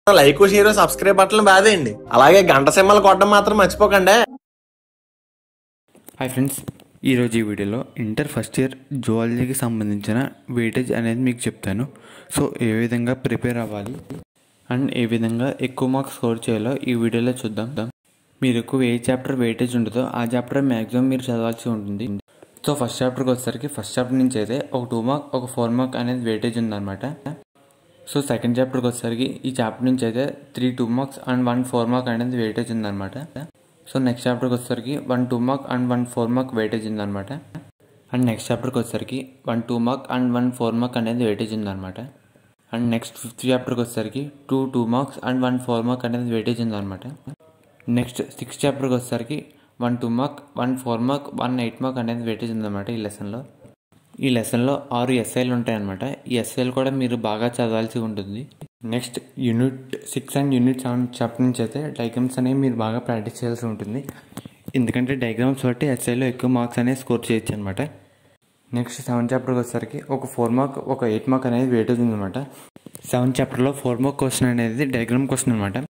like share subscribe బట్టలు బాదేయండి అలాగే గంట సింహలు కొట్టడం మాత్రం మర్చిపోకండి హాయ్ ఫ్రెండ్స్ ఈరోజు ఈ వీడియోలో ఇంటర్ ఫస్ట్ ఇయర్ జువాలజీకి సంబంధించిన వెయిటేజ్ అనేది మీకు చెప్తాను సో ఏ విధంగా ప్రిపేర్ అవ్వాలి అండ్ ఏ విధంగా ఎక్కువ మార్క్స్ స్కోర్ చేయాలో ఈ వీడియోలో చూద్దాం మీరు ఎక్కువ ఏ చాప్టర్ వెయిటేజ్ ఉంటుందో ఆ చాప్టర్ మ్యాక్సిమం మీరు చదవాల్సి ఉంటుంది సో ఫస్ట్ చాప్టర్కి వచ్చేసరికి ఫస్ట్ చాప్టర్ నుంచి అయితే ఒక టూ మార్క్ ఒక ఫోర్ మార్క్ అనేది వెయిటేజ్ ఉందన్నమాట సో సెకండ్ చాప్టర్కి వచ్చేసరికి ఈ చాప్టర్ నుంచి అయితే three two marks and one four mark అనేది వెయిటేజ్ ఉందన్నమాట సో నెక్స్ట్ చాప్టర్కి వచ్చేసరికి one two mark and one four mark weightage ఉందన్నమాట అండ్ నెక్స్ట్ చాప్టర్కి వచ్చేసరికి one two mark and one four mark అనేది వెయిటేజ్ ఉందన్నమాట అండ్ నెక్స్ట్ ఫిఫ్త్ చాప్టర్కి వచ్చేసరికి two two marks and one four mark అనేది వెయిటేజ్ ఉందన్నమాట నెక్స్ట్ సిక్స్త్ చాప్టర్కి వచ్చేసరికి one two mark one four mark one eight mark అనేది వెయిటేజ్ ఉందన్నమాట ఈ లెసన్లో ఈ లెసన్లో ఆరు ఎస్ఐలు ఉంటాయన్నమాట ఈ ఎస్ఐలు కూడా మీరు బాగా చదవాల్సి ఉంటుంది next unit six and unit seven chapter నుంచి అయితే డయాగ్రామ్స్ అనేవి మీరు బాగా ప్రాక్టీస్ చేయాల్సి ఉంటుంది ఎందుకంటే డయాగ్రామ్స్ బట్టి ఎస్ఐలో ఎక్కువ మార్క్స్ అనేవి స్కోర్ చేయొచ్చు అనమాట నెక్స్ట్ సెవెన్ చాప్టర్కి వచ్చేసరికి ఒక ఫోర్ మార్క్ ఒక ఎయిట్ మార్క్ అనేది వెయిటేజ్ ఉందన్నమాట సెవెన్ చాప్టర్లో ఫోర్ మార్క్ క్వశ్చన్ అనేది డయాగ్రామ్ క్వశ్చన్ అనమాట